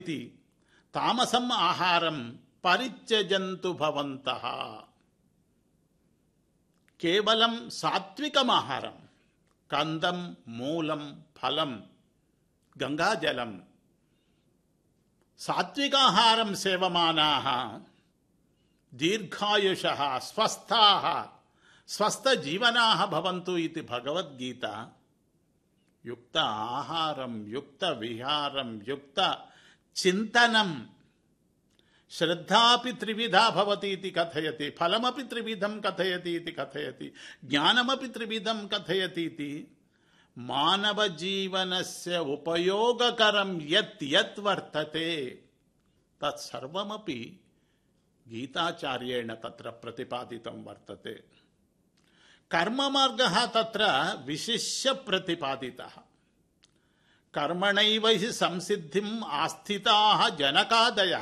ఇది తామసం ఆహారం పరిత్యజంతు భవంతః కేవలం సాత్వికం ఆహారం కందం మూలం ఫలం గంగాజలం సాత్వికాహారం సేవమానాः దీర్ఘాయుష స్వస్థాः స్వస్థజీవనాः భవంతు ఇది భగవద్గీత యుక్త ఆహారం యుక్త విహారం యుక్త చింతనం శ్రద్ధాపి త్రివిధా భవతి ఇది కథయతి ఫలమపి త్రివిధం కథయతి ఇది కథయతి జ్ఞానమపి త్రివిధం కథయతి ఇది మానవ జీవనస్య ఉపయోగకరం యత్ యత్ వర్తతే తత్సర్వమపి గీతాచార్యేణ తత్ర ప్రతిపాదితం వర్తతే కర్మమార్గ తత్ర విశిష్య ప్రతిపాదిత కర్మణైవ హి సంసిద్ధిం ఆస్థితా జనకాదయ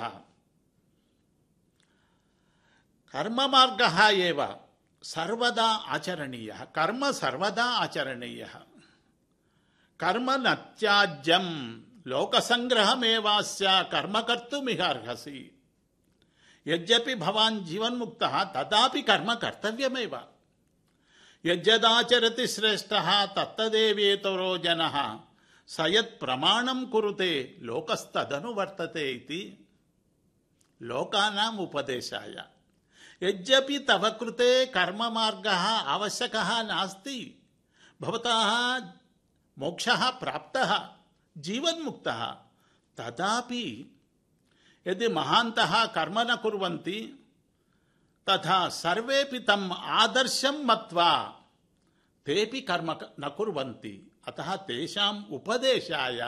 కర్మమార్గ ఏవ సర్వదా ఆచరణీయ కర్మ సర్వదా ఆచరణీయ కర్మ నత్యాజ్యం లోకసంగ్రహమేవాస్య కర్మ కర్తుమిహార్హసి యద్యపి భవాన్ జీవన్ముక్త తదాపి కర్మ కర్తవ్యమేవ యజ్జదాచరతి శ్రేష్ఠ తత్తదేవేతరో జన సయత్ ప్రమాణం కురుతే లోకస్తదను వర్తతే ఇది లోకానాం ఉపదేశాయ యజ్జపి తవ కృతే కర్మ మార్గ ఆవశ్యక నాస్తి భవతా మోక్ష ప్రాప్త జీవన్ముక్త తదాపి యది మహాంతః కర్మ న కుర్వంతి తథా సర్వేపి తమ్ ఆదర్శం మత్వా తేపి కర్మ న కుర్వంతి అతః తేషాం ఉపదేశాయ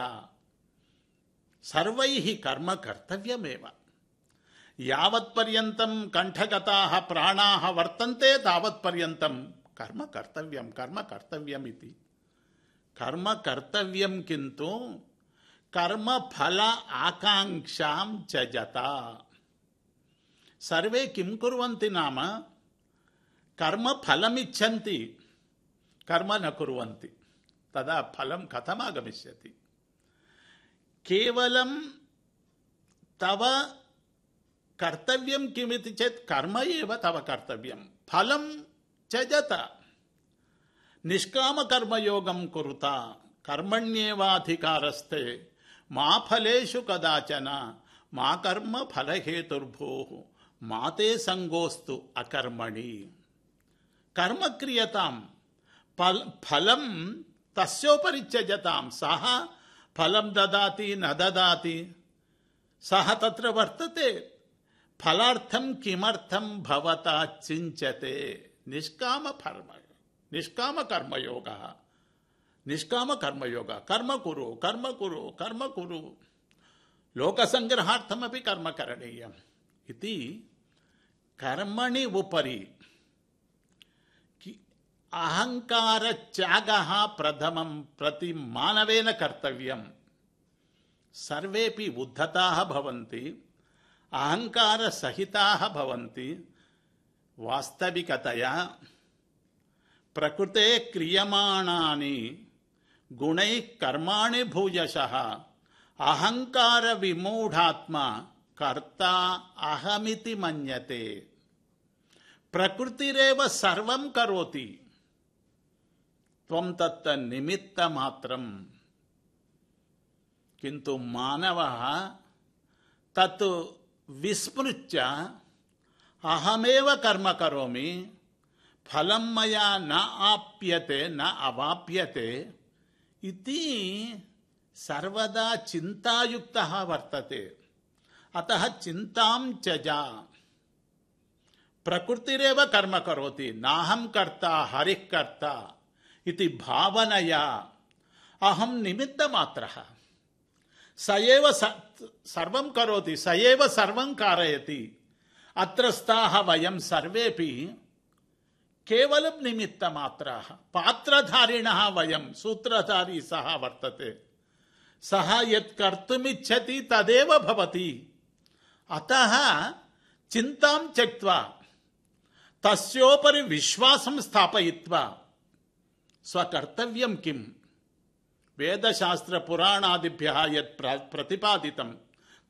సర్వైః కర్మ కర్తవ్యమేవ యావత్పర్యంతం కంఠగతాः ప్రాణాः వర్తంతే తావత్పర్యంతం కర్మ కర్తవ్యం కర్మ కర్తవ్యం ఇది కర్మ కర్తవ్యం కింటు కర్మ ఫల ఆకాంక్షాం త్యజత సర్వే కిం కుర్వంతి నామ కర్మ ఫలమిచ్చంతి కర్మ న కుర్వంతి తదా ఫలం కథమాగమిష్యతి కేవలం తవ కర్తవ్యం కిమితి చేత్ కర్మ ఏవ తవ కర్తవ్యం ఫలం త్యజత నిష్కామ కర్మయోగం కురుత కర్మణ్యేవాధికారస్తే మా ఫలేషు కదాచన మా కర్మ ఫలహేతుర్భూ మాతే సంగోస్తు అకర్మణి కర్మ క్రియతాం ఫల్ ఫలం తస్యోపరిత్యజతాం సహ ఫలం దదాతి న దదాతి సహ తత్ర వర్తతే ఫలార్థం కిమర్థం భవతా చించతే నిష్కామ కర్మ నిష్కామ కర్మయోగ నిష్కామ కర్మయోగ కర్మ కురు కర్మ కురు కర్మ కురు లోకసంగ్రహార్థమపి కర్మ కరణీయం ఇది కర్మణి ఉపరి అహంకార త్యాగ ప్రథమం ప్రతి మానవేన కర్తవ్యం సర్వేపి ఉద్ధతా భవంతి అహంకార సహితా భవంతి వాస్తవికతయా ప్రకృతే క్రియమాణాని గుణై కర్మాణి భూయశ అహంకార విమూఢాత్మ కర్త అహమితి మన్యతే ప్రకృతిరేవ సర్వం కరోతి త్వం తత్త నిమిత్త మాత్రం కింటు మానవ తత్ విస్మృత్య అహమేవ కర్మ కరోమి ఫలం మయా న ఆప్యతే న అవాప్యతే ఇది సర్వదా చింతాయుక్త వర్తతే అత చింతాం త్యజ ప్రకృతిరేవ కర్మ కరోతి నాహం కర్త హరిః కర్త ఇది భావనయా అహం నిమిత్తమాత్ర సయేవ సర్వం కరోతి సయేవ సర్వం కారయతి అత్రస్థాః వయం సర్వేపి కేవలం నిమిత్తమాత్రా పాత్రధారిణ వయం సూత్రధారి సహ వర్తతే సహ యత్ కర్తుమిచ్చతి తదేవ భవతి అతః చింతాం త్యక్త్వా తస్యోపరి విశ్వాసం స్థాపయిత్వా స్వకర్తవ్యం కిం వేదశాస్త్ర పురాణాదిభ్య యత్ ప్ర- ప్రతిపాదితం